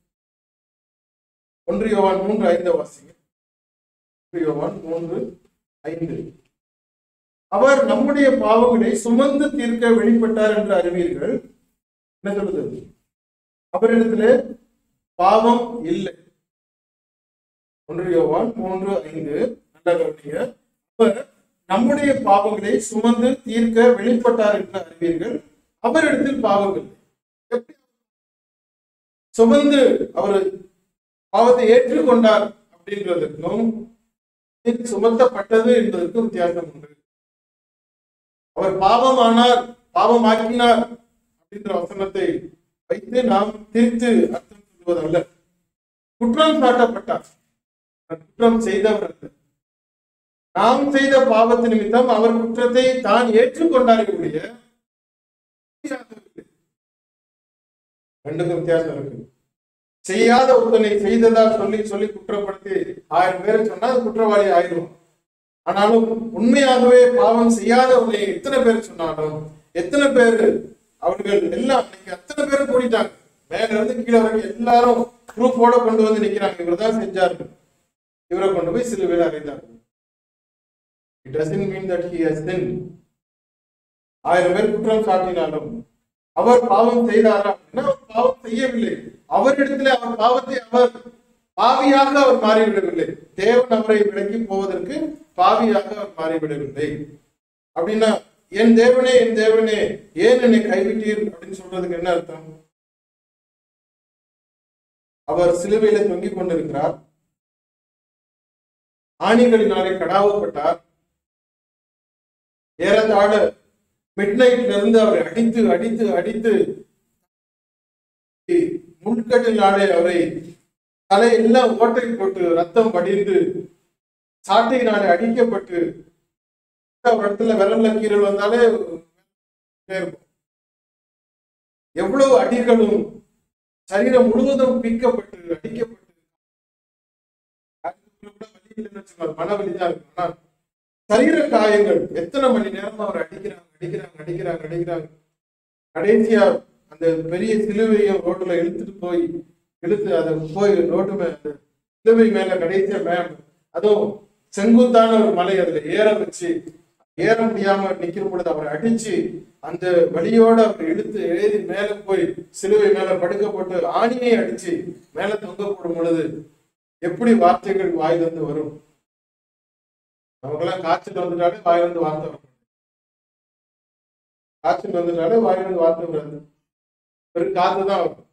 Speaker 1: ஒன்று யோவான் மூன்று ஐந்து வாசிங்க ஒன்று யோவான் மூன்று ஐந்து அவர் நம்முடைய பாவங்களை சுமந்து தீர்க்க வெளிப்பட்டார் என்று அறிவீர்கள் என்ன சொல்லுது அவரிடத்துல பாவம் இல்லை ஒன்று யோவான் மூன்று ஐந்து நல்லா கவனிங்க அவர் நம்முடைய பாவங்களை சுமந்து தீர்க்க வெளிப்பட்டார் என்று அறிவீர்கள் அவரிடத்தில் பாவம் இல்லை எப்படி சுமந்து அவர் பாவத்தை ஏற்றுக்கொண்டார் அப்படின்றதுக்கும் சுமத்தப்பட்டது என்பதற்கும் வித்தியாசம் உண்டு அவர் பாவமானார் பாவமாக்கினார் அப்படின்ற வசனத்தை வைத்து நாம் தீர்த்து அர்த்தம் சொல்வதல்ல குற்றம் சாட்டப்பட்டார் குற்றம் செய்தவர் அல்ல நாம் செய்த பாவத்து நிமித்தம் அவர் குற்றத்தை தான் ஏற்றுக்கொண்டாரே ஒழிய ரெண்டுக்கும் வித்தியாசம் இருக்கு செய்யாத ஒருத்தனை செய்ததா சொல்லி சொல்லி குற்றப்படுத்தி ஆயிரம் பேரை சொன்னா அது குற்றவாளி ஆயிரும் ஆனாலும் உண்மையாகவே பாவம் செய்யாதவனை எத்தனை பேர் சொன்னாலும் எத்தனை பேர் அவர்கள் எல்லாம் இன்னைக்கு அத்தனை பேரும் கூடிட்டாங்க மேல இருந்து கீழே வரைக்கும் எல்லாரும் ப்ரூஃபோட கொண்டு வந்து நிக்கிறாங்க இவர் தான் செஞ்சாரு இவரை கொண்டு போய் சிலுவையில் அறைந்தார்கள் it doesn't mean that he has sin ஆயிரம் பேர் குற்றம் சாட்டினாலும் அவர் பாவம் செய்தாரா அப்படின்னா அவர் பாவம் செய்யவில்லை அவரிடத்துல அவர் பாவத்தை அவர் பாவியாக அவர் மாறிவிடவில்லை தேவன் அவரை விலக்கி போவதற்கு பாவியாக அவர் மாறிவிடவில்லை அப்படின்னா என் தேவனே என் தேவனே ஏன் என்னை கைவிட்டீர் அப்படின்னு சொல்றதுக்கு என்ன அர்த்தம் அவர் சிலுவையில தொங்கிக் கொண்டிருக்கிறார் ஆணிகளினாலே கடாவப்பட்டார் ஏறத்தாழ மிட் நைட்ல இருந்து அவரை அடித்து அடித்து அடித்து முட்கட்டினாலே அவரை தலையெல்லாம் ஓட்டை போட்டு ரத்தம் வடிந்து சாட்டையினாலே அடிக்கப்பட்டு ஒரு இடத்துல விரல்ல கீரல் வந்தாலே இருக்கும் எவ்வளவு அடிகளும் சரீரம் முழுவதும் பிக்கப்பட்டு அடிக்கப்பட்டு அதுக்கு கூட வலி இல்லைன்னு வச்சுக்கோங்க, மன வலிதான் இருக்கும் ஆனா சரீர காயங்கள் எத்தனை மணி நேரம் அவர் அடிக்கிறாங்க அடிக்கிறாங்க அடிக்கிறாங்க அடிக்கிறாங்க கடைசியா அந்த பெரிய சிலுவையை ரோட்ல இழுத்துட்டு போய் இழுத்து அதை போய் ரோட்டு மேல அந்த சிலுவை மேல கடைசியா மே அதுவும் செங்குத்தான ஒரு மலை அதுல ஏற வச்சு ஏற முடியாம நிக்கிற பொழுது அவரை அடிச்சு அந்த வழியோட அவர் இழுத்து ஏறி மேல போய் சிலுவை மேல படுக்க போட்டு ஆணியை அடிச்சு மேல தொங்க போடும் பொழுது எப்படி வார்த்தைகள் வாயிலிருந்து வரும் நமக்கெல்லாம் காய்ச்சல் வந்துட்டாலே வாயிலிருந்து வார்த்தை வரும் காய்ச்சல் வந்துட்டாலே வாயிலிருந்து வார்த்தை வராது ஒரு காத்து தான் வரும்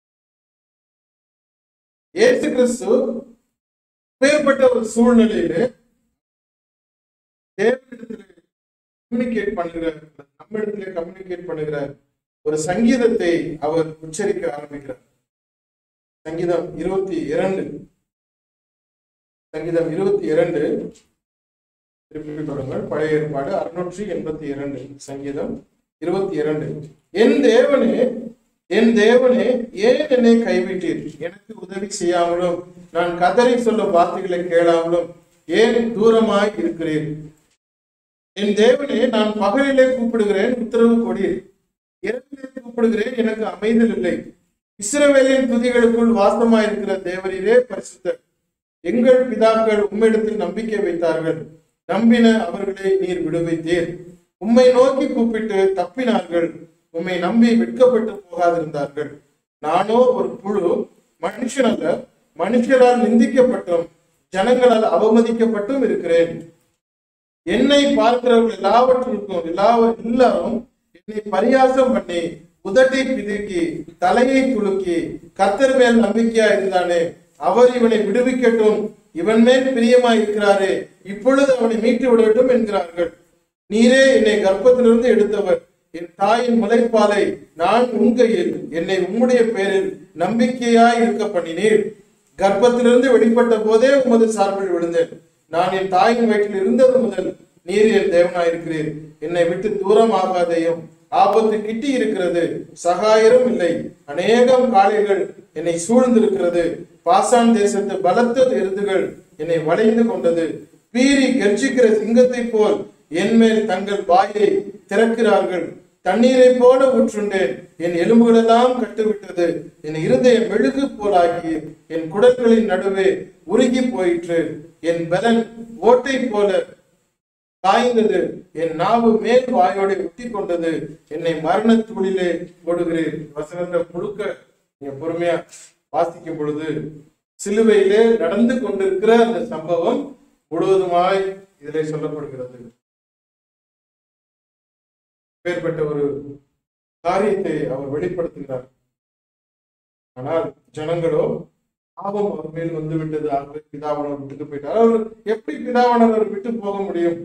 Speaker 1: இயேசு கிறிஸ்து பேர்பட்ட ஒரு சூழ்நிலையில தேவனிடத்துல கம்யூனிகேட் பண்ணுகிற நம்ம இடத்துல கம்யூனிகேட் பண்ணுகிற ஒரு சங்கீதத்தை அவர் உச்சரிக்க ஆரம்பிக்கிறார் சங்கீதம் இருபத்தி இரண்டு சங்கீதம் இருபத்தி இரண்டு திருப்பி தொடங்கள் பழைய ஏற்பாடு அறுநூற்றி எண்பத்தி இரண்டு சங்கீதம் இருபத்தி இரண்டு என் தேவனே என் தேவனே ஏன் என்னை கைவிட்டீர் எனக்கு உதவி செய்யாமலும் நான் கதறி சொல்லும் வார்த்தைகளை கேளாமலும் ஏன் தூரமாய் இருக்கிறீர் என் தேவனே நான் பகலிலே கூப்பிடுகிறேன் உத்தரவு கொடீர் இரவிலே கூப்பிடுகிறேன் எனக்கு அமைதல் இல்லை இஸ்ரவேலின் துதிகளுக்குள் வாசமாயிருக்கிற தேவரீரே பரிசுத்தர் எங்கள் பிதாக்கள் உம்மிடத்தில் நம்பிக்கை வைத்தார்கள் நம்பின அவர்களை நீர் விடுவித்தீர் உம்மை நோக்கி கூப்பிட்டு தப்பினார்கள் உம்மை நம்பி வெட்கப்பட்டு போகாதிருந்தார்கள் நானோ ஒரு புழு மனுஷன் அல்ல மனுஷரால் நிந்திக்கப்பட்டும் ஜனங்களால் அவமதிக்கப்பட்டும் இருக்கிறேன் என்னை பார்க்கிறவர்கள் எல்லாவற்றிற்கும் எல்லா எல்லாரும் என்னை பரியாசம் பண்ணி உதட்டை பிதுக்கி தலையை துலுக்கி கர்த்தர் மேல் நம்பிக்கையா இருந்தானே அவர் இவனை விடுவிக்கட்டும் இவன் மேல் பிரியமா இருக்கிறாரே இப்பொழுது அவனை மீட்டு விடட்டும் என்கிறார்கள் நீரே என்னை கர்ப்பத்திலிருந்து எடுத்தவர் என் தாயின் முளைப்பாலை நான் உங்கையில் என்னை உம்முடைய பேரில் நம்பிக்கையாய் இருக்க பண்ணினீர் கர்ப்பத்திலிருந்து வெளிப்பட்ட போதே உமது சார்பில் விழுந்தேன் நான் என் தாயின் வயிற்றில் இருந்தது முதல் நீர் என் தேவனாயிருக்கிறீர் என்னை விட்டு தூரம் ஆகாதையும் ஆபத்து கிட்டி இருக்கிறது சகாயரும் இல்லை அநேகம் காளைகள் என்னை சூழ்ந்திருக்கிறது பாசான் தேசத்து பலத்த எருதுகள் என்னை வளைந்து கொண்டது பீறி கர்ஜிக்கிற சிங்கத்தை போல் என் மேல் தங்கள் வாயை திறக்கிறார்கள் தண்ணீரை போல ஊற்றுண்டேன் என் எலும்புகளெல்லாம் கட்டுவிட்டது என் இருதயம் மெழுகு போலாகி என் குடல்களின் நடுவே உருகி போயிற்று என் பலன் ஓட்டை போல காய்ந்தது என் நாவு மேல் வாயோட ஒட்டி கொண்டது என்னை மரண தூளிலே போடுகிறேன் வசனத்தை முழுக்க நீங்க பொறுமையா வாசிக்கும் பொழுது சிலுவையிலே நடந்து கொண்டிருக்கிற அந்த சம்பவம் முழுவதுமாய் இதிலே சொல்லப்படுகிறது பேர்பட்ட ஒரு காரியத்தை அவர் வெளிப்படுத்துகிறார் ஆனால் ஜனங்களோ பாவம் அவர் மேல் வந்து விட்டது ஆகவே பிதாவனர் விட்டுட்டு போயிட்டார் அவர் எப்படி பிதாவனர் விட்டு போக முடியும்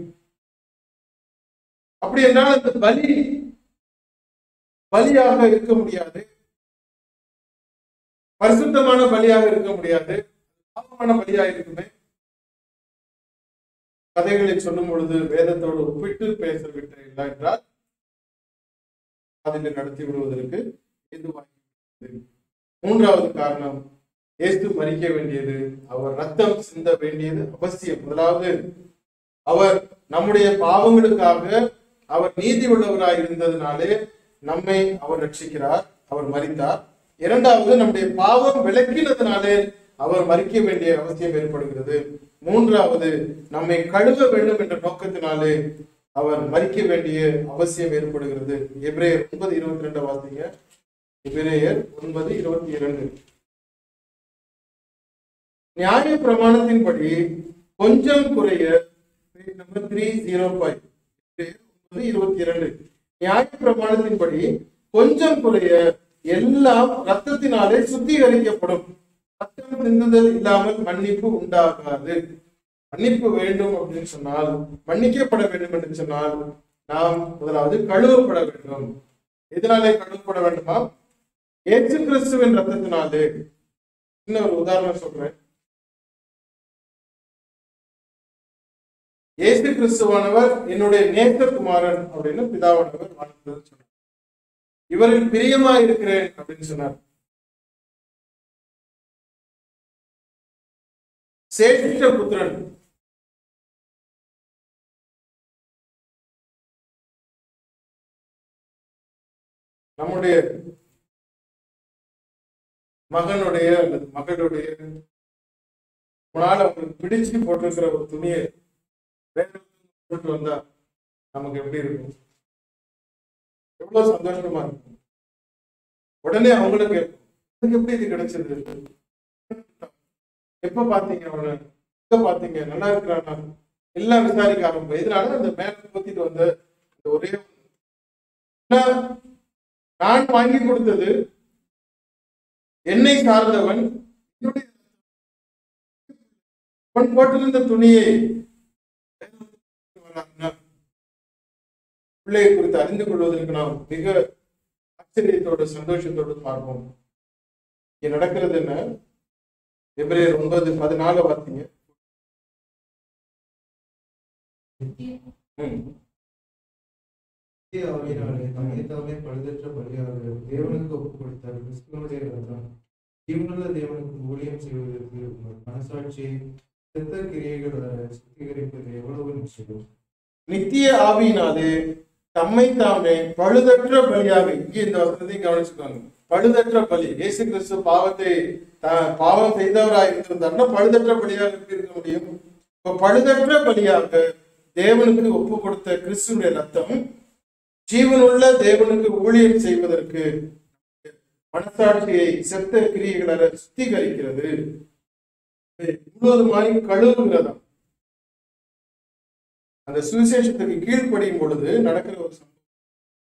Speaker 1: அப்படி என்றால் அந்த பலி பலியாக இருக்க முடியாது பரிசுத்தமான பலியாக இருக்க முடியாது பாவமான பலியாக இருக்குமே கதைகளை சொல்லும் பொழுது வேதத்தோடு ஒப்பிட்டு பேச விட்ட இல்லை என்றால் அதில் நடத்தி விடுவதற்கு ஏதுவாகிறது மூன்றாவது காரணம் இயேசு மறிக்க வேண்டியது அவர் ரத்தம் சிந்த வேண்டியது அவசியம் முதலாவது அவர் நம்முடைய பாவங்களுக்காக அவர் நீதி உள்ளவராய் இருந்ததினாலே நம்மை அவர் ரட்சிக்கிறார் அவர் மறித்தார் இரண்டாவது நம்முடைய பாவம் விளக்கினதினாலே அவர் மறிக்க வேண்டிய அவசியம் ஏற்படுகிறது மூன்றாவது நம்மை கழுவ வேண்டும் என்ற நோக்கத்தினாலே அவர் மறிக்க வேண்டிய அவசியம் ஏற்படுகிறது எபிரேயர் ஒன்பது இருபத்தி ரெண்டு வாசிங்க எபிரேயர் ஒன்பது இருபத்தி இரண்டு நியாய பிரமாணத்தின்படி கொஞ்சம் குறைய நம்பர் த்ரீ ஜீரோ ஃபைவ் ஒன்பது இருபத்தி இரண்டு நியாய பிரமாணத்தின்படி கொஞ்சம் குறைய எல்லாம் ரத்தத்தினாலே சுத்திகரிக்கப்படும் ரத்தம் சிந்துதல் இல்லாமல் மன்னிப்பு உண்டாகாது மன்னிப்பு வேண்டும் அப்படின்னு சொன்னால் மன்னிக்கப்பட வேண்டும் என்று சொன்னால் நாம் முதலாவது கழுவப்பட வேண்டும் எதனாலே கழுவப்பட வேண்டுமா ஏசு கிறிஸ்துவின் ரத்தத்தினாலே சின்ன ஒரு உதாரணம் சொல்றேன் இயேசு கிறிஸ்துவானவர் என்னுடைய நேசகுமாரன் அப்படின்னு பிதாவானவர் வாழ்ந்தது சொன்னார் இவரில் பிரியமா இருக்கிறேன் அப்படின்னு சொன்னார் சேஷ்ட புத்திரன் நம்முடைய மகனுடைய அல்லது மகளுடைய உங்களால் அவங்களுக்கு பிடிச்சு போட்டிருக்கிற ஒரு துணியை வேற போட்டு வந்தா நமக்கு எப்படி இருக்கும் எவ்வளவு சந்தோஷமா இருக்கும் உடனே அவங்களுக்கு எனக்கு எப்படி இது கிடைச்சது எப்ப பாத்தீங்க அவனை எங்க பாத்தீங்க நல்லா இருக்கிறானா எல்லாம் விசாரிக்க ஆரம்பிப்போம் இதனால அந்த மேல ஊத்திட்டு வந்த இந்த ஒரே ஏன்னா, நான் வாங்கி கொடுத்தது என்னை சார்ந்தவன் என்னுடைய அவன் போட்டிருந்த துணியை பிள்ளையை குறித்து அறிந்து கொள்வதற்கு நாம் மிக ஆச்சரியத்தோடு சந்தோஷத்தோடு பார்ப்போம் இங்க நடக்கிறது என்ன எபிரேயர் ஒன்பது பதினாலு பார்த்தீங்க ம்.
Speaker 3: ஆவியினாலே தம்மை தாமே பழுதற்ற பலியாக தேவனுக்கு ஒப்புக் கொடுத்தார் கிறிஸ்துவனுடைய ரத்தம் ஜீவனுள்ள தேவனுக்கு ஊழியம் செய்வதற்கு உங்கள் மனசாட்சியை செத்த கிரியைகள் வர சுத்திகரிப்பது எவ்வளவு நிச்சயம்
Speaker 1: நித்திய ஆவியினாலே தம்மை தாமே பழுதற்ற பலியாக இங்கே இந்த வசனத்தை கவனிச்சுக்கோங்க பழுதற்ற பலி இயேசு கிறிஸ்து பாவத்தை த- பாவம் செய்தவராய் இருந்திருந்தாருன்னா பழுதற்ற பலியாக எப்படி இருக்க முடியும் இப்ப பழுதற்ற பலியாக தேவனுக்கு ஒப்பு கொடுத்த கிறிஸ்துடைய ரத்தம் ஜீவனுள்ள தேவனுக்கு ஊழியம் செய்வதற்கு மனசாட்சியை செத்த கிரியைகளை சுத்திகரிக்கிறது முழுவதுமாய் கழுவுகிறதாம் அந்த சுவிசேஷத்துக்கு கீழ்ப்படியும் பொழுது நடக்கிற ஒரு சம்பவம்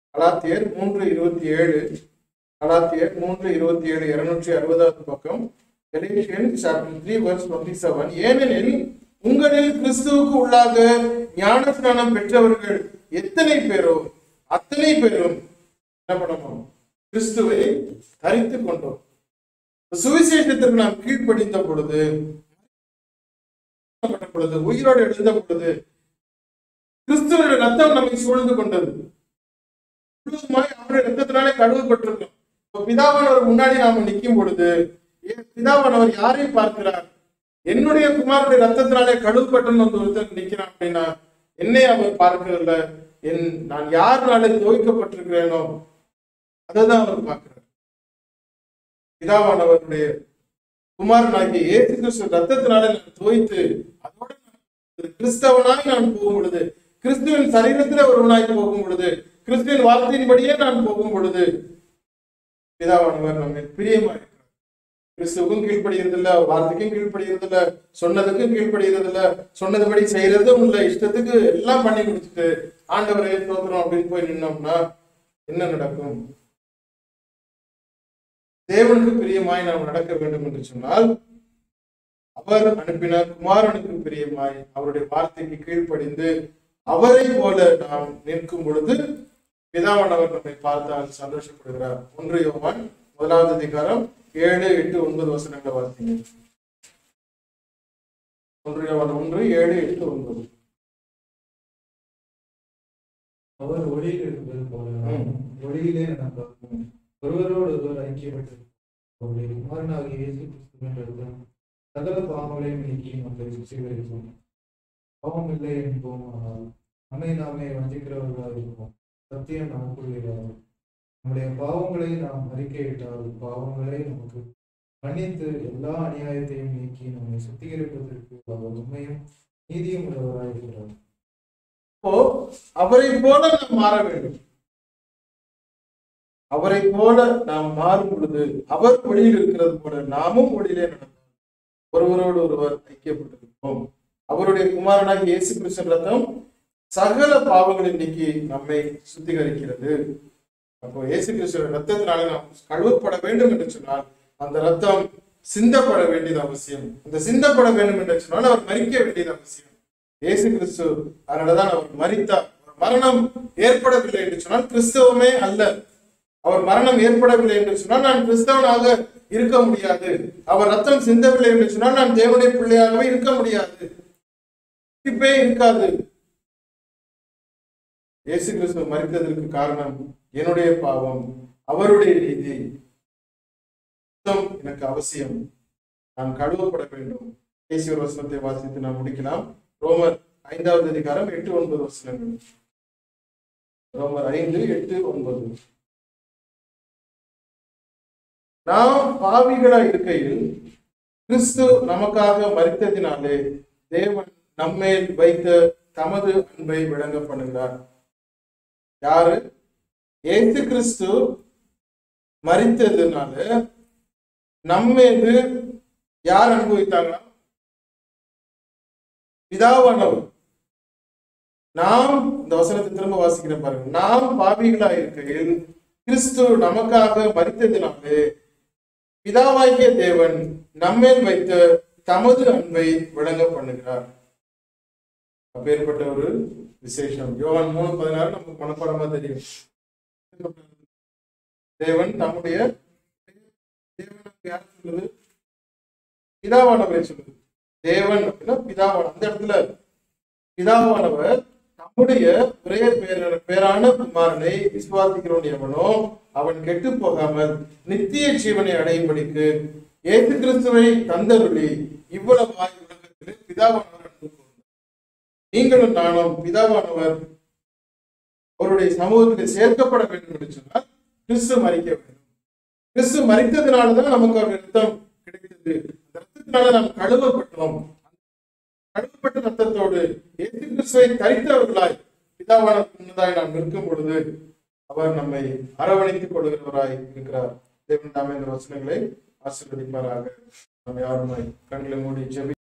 Speaker 1: கலாத்தியர் மூன்று இருபத்தி ஏழு கலாத்தியர் மூன்று இருபத்தி ஏழு இருநூற்றி அறுபதாவது பக்கம் Galatians chapter 3 verse 27 ஏனெனில் உங்களில் கிறிஸ்துவுக்கு உள்ளாக ஞானஸ்நானம் பெற்றவர்கள் எத்தனை பேரோ அத்தனை பேரும் என்ன பண்ணணும் கிறிஸ்துவை தரித்துக் கொண்டோம் சுவிசேஷத்திற்கு நாம் கீழ்ப்படிந்த பொழுது பண்ணப்பட்ட பொழுது உயிரோடு எழுந்த பொழுது கிறிஸ்துவனுடைய ரத்தம் நம்மை சூழ்ந்து கொண்டது முழுவதுமாய் அவருடைய ரத்தத்தினாலே கழுவப்பட்டிருக்கோம் இப்ப பிதாவானவர் முன்னாடி நாம நிற்கும் பொழுது ஏன் பிதாவானவர் யாரை பார்க்கிறார் என்னுடைய குமாரனுடைய ரத்தத்தினாலே கழுவப்பட்டன்னு வந்து ஒருத்தர் நிக்கிறான் அப்படின்னா என்னை அவர் பார்க்கிறதில்ல என் நான் யாருனாலே துவைக்கப்பட்டிருக்கிறேனோ அதைதான் அவர் பார்க்கிறார் பிதாவானவருடைய குமாரனாகிய இயேசு கிறிஸ்து ரத்தத்தினாலே நான் துவைத்து அதோட நான் கிறிஸ்தவனாய் நான் போகும் பொழுது கிறிஸ்துவின் சரீரத்தில் ஒருவனாய் போகும் பொழுது கிறிஸ்துவின் வார்த்தையின்படியே நான் போகும் பொழுது பிதாவானவர் நம்ம பிரியமா இருக்கிறார் கிறிஸ்துவுக்கும் கீழ்ப்படுகிறதில்ல அவர் வார்த்தைக்கும் கீழ்ப்படுகிறதில்ல சொன்னதுக்கும் கீழ்ப்படுகிறதில்ல சொன்னதுபடி செய்யறதும் இல்ல இஷ்டத்துக்கு எல்லாம் பண்ணி கொடுத்துட்டு ஆண்டவரே தோத்துறோம் அப்படின்னு போய் நின்னோம்னா என்ன நடக்கும் தேவனுக்கு பிரியமாய் நாம் நடக்க வேண்டும் என்று சொன்னால் அவர் அனுப்பின குமாரனுக்கு பிரியமாய் அவருடைய வார்த்தைக்கு கீழ்ப்படிந்து அவரை போல நாம் நிற்கும் பொழுது பிதாவானவர் நம்மை பார்த்தால் சந்தோஷப்படுகிறார் ஒன்று யோவான் முதலாவது அதிகாரம் ஏழு எட்டு ஒன்பது வசனங்களை வாசிங்க ஒன்று யோவான் ஒன்று ஏழு எட்டு ஒன்பது
Speaker 3: அவர் ஒளியில் இருப்பது போல நாம் ஒளியிலே நடந்தோம் ஒருவரோடு ஒருவர் ஐக்கியப்பட்டு அவருடைய குமாரனாகிய இயேசு கிறிஸ்துவின் ரத்தம் சகல பாவங்களையும் நீக்கி நம்மை சுத்திகரிக்கும் பாவம் இல்லை என்போம் ஆனால் நம்மை நாமே வஞ்சிக்கிறவர்களாக இருப்போம் சத்தியம் நமக்குள் இராது நம்முடைய பாவங்களை நாம் அறிக்கையிட்டால் பாவங்களை நமக்கு மன்னித்து எல்லா அநியாயத்தையும் நீக்கி நம்மை சுத்திகரிப்பதற்கு அவர் உண்மையும் நீதியும் உள்ளவராக இருக்கிறார்
Speaker 1: இப்போ அவரை போல நாம் மாற வேண்டும் அவரை போல நாம் மாறும் பொழுது அவர் ஒளியில் இருக்கிறது போல நாமும் ஒளியிலே நடந்தோம் ஒருவரோடு ஒருவர் ஐக்கியப்பட்டிருப்போம் அவருடைய குமாரனாக இயேசு கிறிஸ்து ரத்தம் சகல பாவங்களை நீக்கி நம்மை சுத்திகரிக்கிறது அப்போ இயேசு கிறிஸ்துவ ரத்தத்தினால நாம் கழுவப்பட வேண்டும் என்று சொன்னால் அந்த ரத்தம் சிந்தப்பட வேண்டியது அவசியம் அந்த சிந்தப்பட வேண்டும் என்று சொன்னால் அவர் மறிக்க வேண்டியது அவசியம் இயேசு கிறிஸ்து அதனாலதான் அவர் மறித்தார் அவர் மரணம் ஏற்படவில்லை என்று சொன்னால் கிறிஸ்தவமே அல்ல அவர் மரணம் ஏற்படவில்லை என்று சொன்னால் நான் கிறிஸ்தவனாக இருக்க முடியாது அவர் ரத்தம் சிந்தவில்லை என்று சொன்னால் நான் தேவனுடைய பிள்ளையாகவே இருக்க முடியாது இப்பே இருக்காது இயேசு கிறிஸ்து மறித்ததற்கு காரணம் என்னுடைய பாவம் அவருடைய நீதி ரத்தம் எனக்கு அவசியம் நான் கழுவப்பட வேண்டும் இயேசு ஒரு வசனத்தை வாசித்து நாம் முடிக்கலாம் ரோமர் ஐந்தாவது அதிகாரம் எட்டு ஒன்பது வசனங்கள் ரோமர் ஐந்து எட்டு ஒன்பது நாம் பாவிகளா இருக்கையில் கிறிஸ்து நமக்காக மறித்ததினாலே தேவன் நம்மேல் வைத்த தமது அன்பை விளங்க பண்ணுகிறார் யாரு ஏசு கிறிஸ்து மறித்ததுனால நம்மேது யார் அனுபவித்தாங்களா பிதாவானவர் நாம் இந்த வசனத்தை திரும்ப வாசிக்கிறேன் பாருங்க நாம் பாவிகளா இருக்கையில் கிறிஸ்து நமக்காக மறித்ததினாலே பிதாவாகிய தேவன் நம்மேல் வைத்த தமது அன்பை விளங்க பண்ணுகிறார் அப்பேற்பட்ட ஒரு விசேஷம் யோவான் மூணு பதினாறு நமக்கு மனப்பாடமா தெரியும் தேவன் தம்முடைய தேவன் யார் சொல்லுது பிதாவானவரை சொல்லுது தேவன் அப்படின்னா பிதாவான அந்த இடத்துல பிதாவானவர் நம்முடைய ஒரே பேர பேரான குமாரனை விசுவாசிக்கிறவன் எவனோ அவன் கெட்டு போகாமல் நித்திய ஜீவனை அடையும்படிக்கு ஏசு கிறிஸ்துவை தந்தருளி இவ்வளவாய் உலகத்திலே பிதாவானவர் அன்பு கூர்ந்தார். நீங்களும் நானும் பிதாவானவர் அவருடைய சமூகத்தில் சேர்க்கப்பட வேண்டும் என்று சொன்னால் கிறிஸ்து மறிக்க வேண்டும் கிறிஸ்து மறித்ததினாலதான் நமக்கு அவருடைய ரத்தம் கிடைத்தது அந்த ரத்தத்தினால நாம் கழுவப்பட்டோம் கழுவப்பட்ட ரத்தத்தோடு இயேசு கிறிஸ்துவை தரித்தவர்களாய் பிதாவான முன்னதாய் நாம் நிற்கும் பொழுது அவர் நம்மை அரவணைத்துக் கொள்கிறவராய் இருக்கிறார் தேவன் தாமே இந்த வசனங்களை ஆசீர்வதிப்பாராக நாம் யாருமாய் கண்களை மூடி ஜெபி